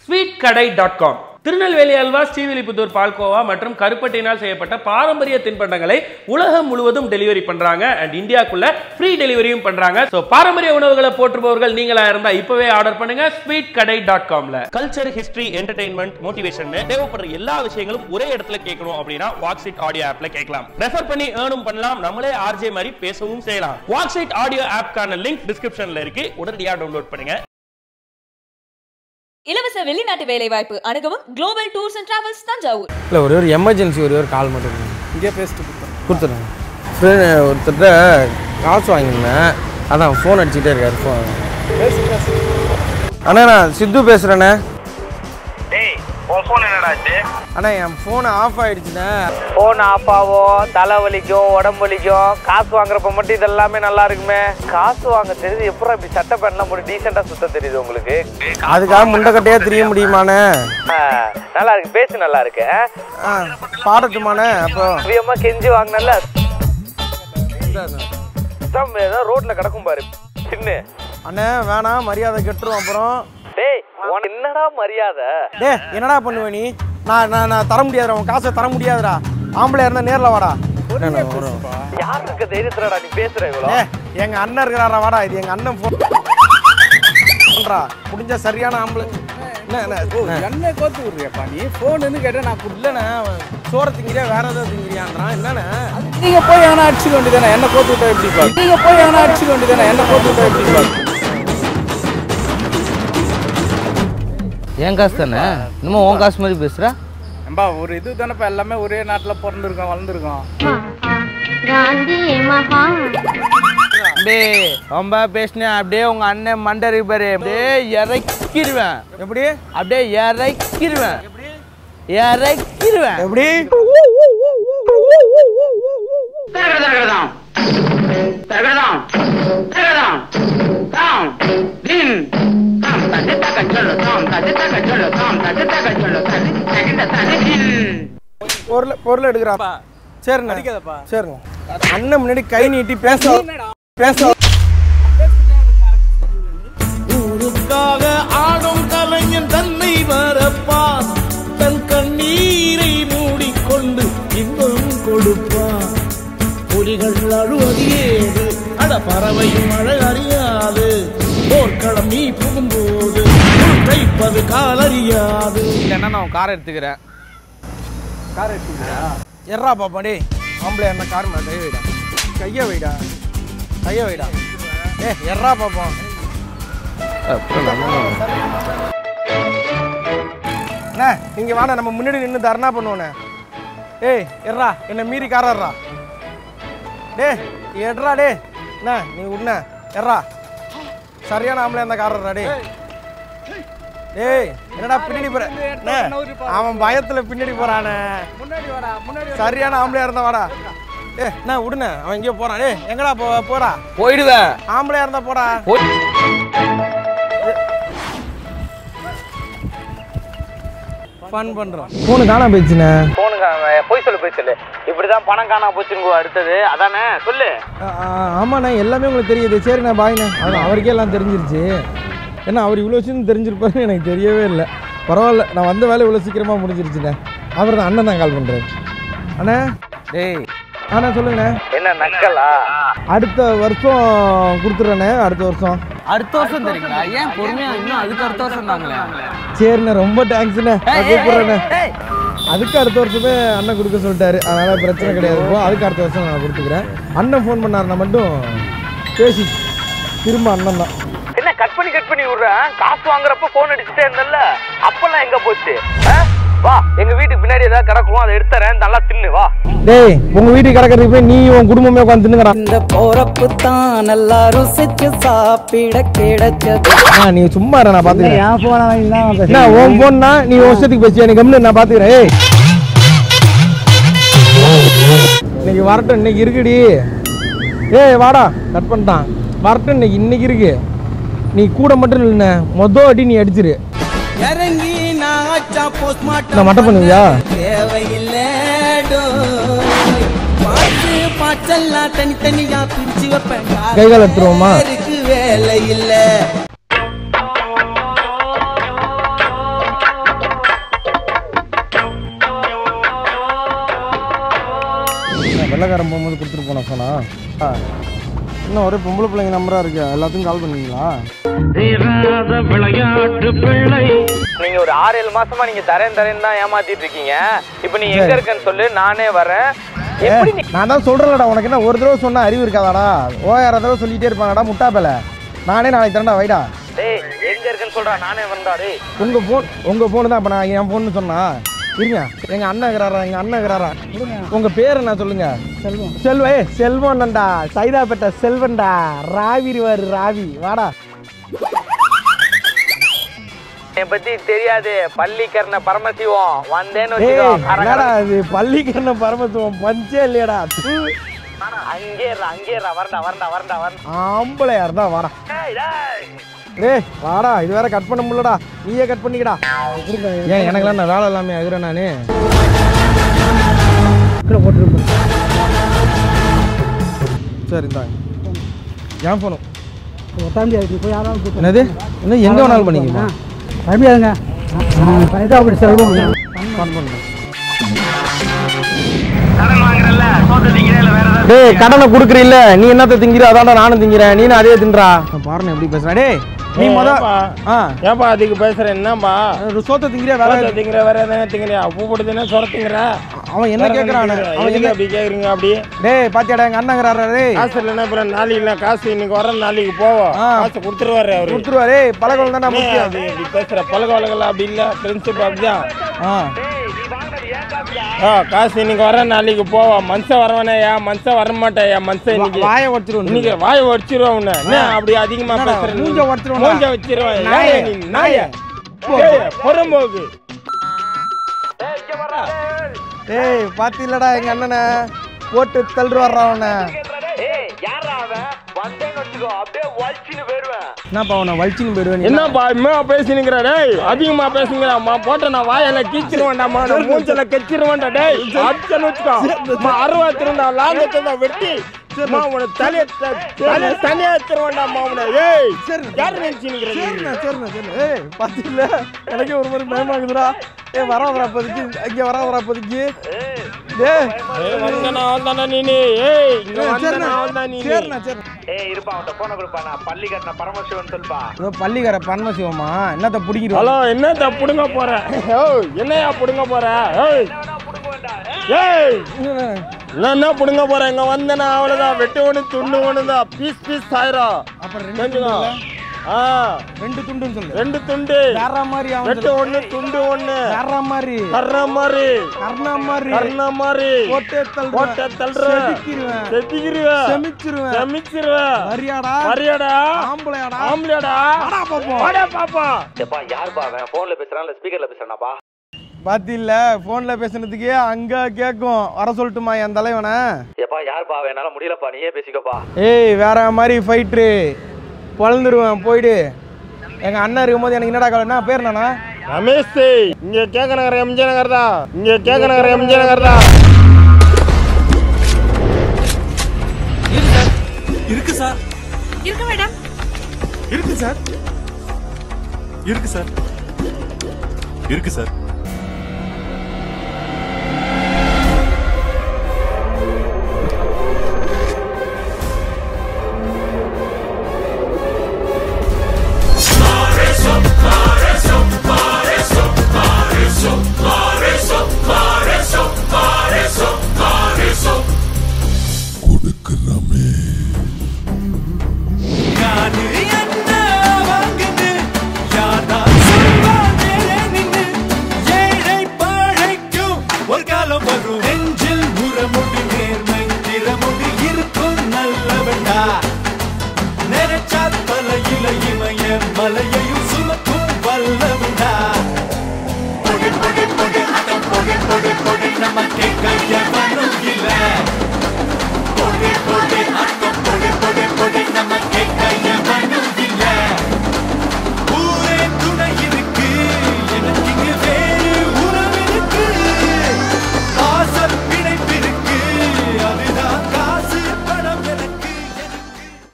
Sweet Kadai dot com Tirunelveli halwa Srivilliputhur palkova மற்றும் கருப்பட்டினால் செய்யப்பட்ட பாரம்பரிய தின்பண்டங்களை உலகம் முழுவதும் டெலிவரி பண்றாங்க அண்ட் இந்தியாக்குள்ள ஃப்ரீ டெலிவரியும் பண்றாங்க ஸோ பாரம்பரிய உணவுகளை போற்றுபவர்கள் நீங்களா இருந்தா இப்பவே ஆர்டர் பண்ணுங்க ஸ்வீட் கடை டாட் காம்ல கல்ச்சர் ஹிஸ்டரி என்டர்டைன்மெண்ட் மோட்டிவேஷன் தேவைப்படுற எல்லா விஷயங்களும் ஒரே இடத்துல கேட்கணும் அப்படின்னா வாட்ஸ்இட் ஆடியோ ஆப்ல கேட்கலாம் ரெஃபர் பண்ணி ஏர்னும் பண்ணலாம் நம்மளே ஆர்ஜே மாதிரி பேசவும் செய்யலாம் வாட்ஸ்இட் ஆடியோ ஆப்கான லிங்க் டிஸ்கிரிப்ஷன்ல இருக்கு உடனடியா டவுன்லோட் பண்ணுங்க இலவச வெளிநாட்டு வேலைவாய்ப்பு அணுகவும் global tours and travels Thanjavur இல்லை ஒரே ஒரு எமர்ஜென்சி ஒரே ஒரு கால் மட்டும் கொடுங்க. இங்கே பேசிட்டு கொடுத்தேன் கொடுத்துருங்க ஃப்ரெண்ட் ஒருத்தர்கிட்ட காசு வாங்கியிருந்தேன் அதான் ஃபோன் அடிச்சுட்டே இருக்காரு ஃபோன் அண்ணா நான் சித்து பேசுகிறேண்ணே டேய் உன் ஃபோன் என்னடாச்சு அண்ணா என் ஃபோன் ஆஃப் ஆயிடுச்சுண்ணே ஃபோன் ஆஃப் ஆகும் தலை வலிக்கும் உடம்பு வலிக்கும் காசு வாங்குறப்ப மட்டும் இதெல்லாமே நல்லா இருக்குமே காசு வாங்க தெரியுது எப்பறம் இப்படி சட்டை பேண்ட்லாம் போட்டு டீசெண்டாக சுத்த தெரியுது உங்களுக்கு அதுக்காக முண்டக்கட்டையாக தெரிய முடியுமாண்ணே ஆ, நல்லா இருக்கு பேசு நல்லா இருக்கு ஆ? ஆ பாடட்டுமாண்ணே அப்போ அதிகமா கெஞ்சி வாங்கினல ஏதோ ரோட்ல கிடக்கும் பாரு சின்ன அண்ணே வேணாம் மரியாதை கெட்டுரும் அப்புறம் டேய் உனக்கு என்னடா மரியாதை டே என்னடா பண்ணுவ நீ நான் நான் நான் தர முடியாதுடா உன் காசை தர முடியாதுடா ஆம்பளை இருந்தால் நேரில் வாடா வரும் யார் இருக்க தைரியத்துலடா நீ பேசுற இவ்வளோ ஏ எங்க அண்ணன் இருக்கிறாரா வாடா இது எங்க அண்ணன் ஃபோன் பண்றா முடிஞ்ச சரியான ஆம்பளை என்ன என்ன ஓ என்ன கோத்து விடுறியாப்பா நீ ஃபோனுன்னு கேட்டால் நான் கொடுல இல்லைண்ணே அவன் சோற திங்கிறியா வேற ஏதாவது திங்கிறியான்றான் என்னண்ணே நீங்க போய் எவனா அடிச்சுக்க வேண்டியதானே என்ன கோத்து விட்டா எப்படிப்பா நீங்க போய் எவனா அடிச்சுக்க வேண்டியதானே என்ன கோத்து விட்டா எப்படிப்பா என் காசு தானே இன்னமும் உன் காசு மாதிரி பேசுகிற ஏம்பா ஒரு இது தானேப்பா எல்லாமே ஒரே நாட்டில் பிறந்திருக்கோம் வளர்ந்துருக்கோம் காந்தி மகா அப்படியே ரொம்ப பேசினேன் அப்படியே உங்க அண்ணன் மண்டரி பாரு அப்படியே இறக்கிடுவேன் எப்படி அப்படியே இறக்கிடுவேன் இறக்கிடுவேன் எப்படி பொருள் பொருள் எடுக்கிறாப்பா சரிண்ணே அடிக்காதப்பா. சரிங்க அண்ணன் முன்னாடி கை நீட்டி பேச பேச ஊருக்காக ஆடும் கலைஞன் தன்னை வரப்பான் தன் கண்ணீரை மூடிக்கொண்டு இன்பம் கொடுப்பான் புலிகள் அழுவது ஏது அட பறவையும் அழ அறியாது போர்க்களம் நீ புகும்போது தைப்பது காலறியாது இல்லைன்னா நான் காரை எடுத்துக்கிறேன் எர்றா பாப்பா டேய் ஆம்பளை என்ன கார் மேல கை வைடா கையை வைடா கையை வைடா ஏ எர்றா பாப்பா அண்ணே இங்க வாண்ணே நம்ம முன்னாடி நின்று தர்ணா பண்ணுவோண்ணே ஏய் எர்றா என்னை மீறி காரர்றா டேய் எட்ரா டே அண்ணா நீ உண்ண எர்றா சரியான ஆம்பளை அந்த காரர்றா டேய் டேய் என்னடா பின்னாடி போற அண்ணே, அவன் பயத்துல பின்னாடி போறானே முன்னாடி வாடா முன்னாடி சரியான ஆம்பளையா இருந்தா வாடா ஏ என்ன விடுண்ணே அவன் எங்கேயோ போறான் டேய் எங்கடா போ போடா போயிடுவேன் ஆம்பளையா இருந்தா போடா ஃபன் பண்றோம் ஃபோனு காணாம போயிடுச்சுண்ணே போனுங்க போய் சொல்லு போய் சொல்லு இப்படிதான் பணம் காணாம போச்சுங்க அடுத்தது அதானே சொல்லு ஆமாண்ணே எல்லாமே உங்களுக்கு தெரியுது சரிண்ணே பாய்ண்ணே அது அவருக்கே எல்லாம் தெரிஞ்சிருச்சு ஏன்னா அவர் இவ்வளோ விஷயம் தெரிஞ்சிருப்பாருன்னு எனக்கு தெரியவே இல்லை பரவாயில்ல நான் வந்த வேலை இவ்வளோ சீக்கிரமாக முடிஞ்சிருச்சுண்ணே அவர் தான் அண்ணன் தான் கால் பண்ணுறாரு அண்ணே டேய் அண்ணா சொல்லுங்கண்ணே என்ன நக்கலா அடுத்த வருஷம் கொடுத்துட்றேண்ணே அடுத்த வருஷம் அடுத்த வருஷம் தெரியுங்களா ஏன் பொறுமையா இன்னும் அதுக்கு அடுத்த வருஷம் தாங்களே சரிண்ணே ரொம்ப தேங்க்ஸ்ண்ணே நான் கூப்பிட்றேண்ணே அதுக்கு அடுத்த வருஷமே அண்ணன் கொடுக்க சொல்லிட்டாரு அதனால் பிரச்சனை கிடையாது இப்போ அதுக்கு அடுத்த வருஷம் நான் கொடுத்துக்கிறேன் அண்ணன் ஃபோன் பண்ணாருன்னா மட்டும் பேசி திரும்ப அண்ணன் தான் என்ன கட் பண்ணி கட் பண்ணி விடுறேன் காசு வாங்குறப்ப போன் அடிச்சுட்டே இருந்தல்ல அப்பெல்லாம் எங்க போச்சு ஆ? வா எங்க வீட்டுக்கு பின்னாடி ஏதாவது கிடக்கும் அதை எடுத்துறேன் நல்லா தின்னு வா டேய் உங்க வீட்டுக்கு கிடக்கிறதுக்கு போய் நீ உன் குடும்பமே உட்காந்து தின்னுங்கடா இந்த போறப்பு தான் நல்லா ருசிச்சு சாப்பிட கிடைச்சது நீ சும்மா இரு, நான் பாத்துக்கிறேன் என்ன உன் போன்னா நீ உன் இஷ்டத்துக்கு பேசியா நீ கம்னு நான் பாத்துக்கிறேன் ஏய் இன்னைக்கு வரட்டும் இன்னைக்கு இருக்குடி ஏய் வாடா கட் பண்ணிட்டான் வரட்டும் இன்னைக்கு இன்னைக்கு இருக்கு நீ கூட மட்டும் இல்லைண்ணே மொத அடி நீ அடிச்சிரு இறங்கி நான் ஆச்சா போஸ்ட்மார்ட்டம் நான் மட்டும் பண்ணுவியா தேவையில்லை பாட்டு பாட்டெல்லாம் தனித்தனியா பிரிச்சு வைப்பேன் கை கால் எடுத்துருவோமா? இருக்கு வேலை இல்லை வெள்ளக்காரன் போகும்போது கொடுத்துட்டு போன ஃபோனா ஆ இன்னும் ஒரே பொம்பளை பிள்ளைங்க நம்பராக இருக்கு எல்லாத்துக்கும் கால் பண்ணுவீங்களா விளையாட்டு பிள்ளை நீங்க ஒரு ஆறு ஏழு மாசமா நீங்க தரேன் தரேன் தான் ஏமாத்திட்டு இருக்கீங்க இப்போ நீ எங்க இருக்கேன்னு சொல்லு நானே வரேன் எப்படி நீ நான் தான் சொல்கிறேன்லடா உனக்கு என்ன ஒரு தடவை சொன்னா அறிவு இருக்காதாடா ஓயாயிரம் தடவை சொல்லிட்டே இருப்பாங்கடா முட்டா பேல நானே நாளைக்கு தரேன்டா வைடா டேய் எங்க இருக்கேன்னு சொல்றா நானே வந்தா டேய் உங்கள் ஃபோன் உங்கள் ஃபோனு தான் இப்போ நான் என் ஃபோன்னு சொன்னா இருங்க எங்கள் அண்ணன் இருக்கிறாரா எங்கள் அண்ணன் இருக்கிறாரா உங்கள் பேர் என்ன சொல்லுங்க செல்வம் செல்வ ஏ செல்வன்டா சைதாப்பேட்டை செல்வன்டா ராவி வாரு ராவி வாடா என்னை பத்தி தெரியாது பள்ளிக்கரண பரமசிவம் வந்தேன்னு ஏய் வச்சுக்கோ என்னடா கரகர- இது பள்ளிக்கரண பரமத்துவம் பஞ்சே இல்லையடா தூ. அங்கே இருடா, அங்கே இருடா, வரண்டா வரண்டா வரண்டா வரண்டா ஆம்பளையா இருந்தா வாடா டேய், டேய். டேய் வாடா இது வேற கட் பண்ண முடியலடா நீயே கட் பண்ணிக்கடா ஏன் எனக்கெல்லாம் நான் வேலை இல்லாமல் ஆகுறேன் நானு சரி இந்தாங்க ஏன் ஃபோனும் என்னது இன்னும் எங்கே வேணாலும் பண்ணிக்கலாம் ஃபோன் பண்ணுறேன் கடன் வாங்குறல்ல சோத்த திங்கிறே இல்ல வேற ஏதாவது டேய் கடனை குடுக்குறீல்ல நீ என்னத்த திங்கிற அதான்டா நானும் திங்கிறேன் நீனும் அதே தின்றா பாருங்க எப்படி பேசுறா டேய் நீ முத ஆ ஏன்பா அதுக்கு பேசுற என்னப்பா ஒரு சோத்த திங்கிறியா வேற சோத்தை திங்கிற வேற எதனா திங்கிறியா பூ போடுதுன்னா சொர திங்கிற அவன் என்ன கேக்குறான் அவன் எதுக்கு என்ன அப்படி கேக்குறீங்க அப்படி டேய் பாத்தியாடா எங்க அண்ணங்கிறாரா டேய் காசு இல்லைன்னா அப்புறம் நாளைக்கு இல்லை காசு இன்னைக்கு வர நாளைக்கு போவோம் ஆ. காசு கொடுத்துருவாரு அவரு கொடுத்துருவாரு பழக்கம் தானே என்ன முக்கியம் அது இப்படி பேசுற பழக்க வழக்கெல்லாம் அப்படி இல்ல ஃப்ரெண்ட்ஷிப் அப்படிதான் ஆ ஆ காசு இன்னைக்கு வர நாளைக்கு போவோம் மனுஷன் வரவனையா மனுஷன் வர மாட்டேயா மனுஷன் இன்னைக்கு வாயை உடச்சிருவோம் இன்னைக்கு வாயை உடச்சிருவேன் உன்னை என்ன அப்படி அதிகமா என்னடா, பேசுற மூஞ்ச உடைச்சிருவேன் மூஞ்ச வச்சிருவேன் நாயே, நாய நீ நாய ஏய், புறம்போக்கு டேய் பாத்திலடா எங்க அண்ணனை போட்டு தள்ளுட்டு வர்றான் அவனை ஏய் யாரா அவன் வந்தேன்னு வச்சுக்கோ அப்படியே வலிச்சுன்னு போயிடுவேன் என்னப்பா அவனை வலிச்சுன்னு போயிடுவேன் நீ. என்னப்பா இம்மா பேசினுங்கிற டேய் அதிகமா பேசுங்கிறாம்மா போட்ட நான் வாயில கீச்சிருவேன்டாமா நான் மூஞ்சல கெச்சிருவேன்டா டேய் அடிச்சன்னு வச்சுக்கோ அம்மா அருவா திருந்தா லாங்கத்தை வெட்டி அம்மா உன தலைய தலைய தனியா திருவேன்டாமா உன ஏய் யாரு நினைச்சுனுங்கிற சரிண்ணா சரிண்ணா சரிண்ணா ஏய் பாத்தில எனக்கே ஒரு மாதிரி பயமாகுதுடா ஏ வர வரா இப்போதைக்கு இங்க வர வரா இப்போதைக்கு டேய் வந்தனா வந்தானா நீ ஏய் இங்க ஏய், வந்தனா சரிண்ணா வந்தா நீ சரிண்ணா சரிண்ணா ஏய் இருப்பா அவன்கிட்ட போன கொடுப்பா நான் பள்ளி கட்டின பரமசிவன் சொல்பா இதோ பள்ளிக்கார பரமசிவமா என்னத்த பிடிக்கிறோம் ஹலோ என்னத்த புடுங்க போற ஏய் என்னையா புடுங்க போற ஏய் ஏய் நான் என்ன புடுங்க போறேன் இங்க வந்தேனா அவ்வளவுதான் வெட்டு ஒண்ணு துண்டு ஒண்ணுதான் பீஸ் பீஸ் ஆயிரும் அப்புறம் ரெண்டு தெரிஞ்சுக்கோ துண்டு ஆ ரெண்டு துண்டுன்னு சொல்லு ரெண்டு துண்டு வேற மாதிரி அவன் வெட்டு ஒண்ணு துண்டு ஒண்ணு வேற மாதிரி கர்ற மாதிரி கர்ணா மாதிரி கர்ண மாதிரி போட்டே தள்ளுவேன் போட்ட தள்ளுற செதுக்கிருவேன் செத்திக்கிருவேன் செமிச்சிருவேன் செமிச்சிருவேன் வரியாடா வரியாடா ஆம்பளையாடா ஆம்பளையாடா வாடா பாப்போம். வாடா பாப்பா எப்பா யாருப்பா அவன் போன்ல பேசுறான் இல்ல ஸ்பீக்கர்ல பேசுறானாப்பா பாத்தில போன்ல பேசுனதுக்கே அங்க கேக்கும் வர சொல்லட்டுமா என் தலைவனை எப்பா யாருப்பா அவன் என்னால முடியலப்பா நீயே பேசிக்கப்பா ஏய் வேற மாதிரி ஃபைட்ரு பழந்துருவேன் போயிடு எங்க அண்ணன் இருக்கும்போது எனக்கு என்னடா கவலை என்ன பேர் என்னண்ணா ரமேஷ் இங்க கேக்க நகர் எம்ஜி நகர் தான் இங்க கேக்க நகர் எம்ஜி நகர் தான் இருக்கு சார் இருக்கு மேடம் இருக்கு சார் இருக்கு சார் இருக்கு சார் யாரு என்ன வாங்குது யாரா சொல்வா நேரே நின்னு ஏழை பாழைக்கும் ஒரு காலம் வரும் நெஞ்சில் உரமுடி நேர்மை திறமுடி இருக்கும் நல்லவண்டா நினைச்சா தலையில இமய மலைய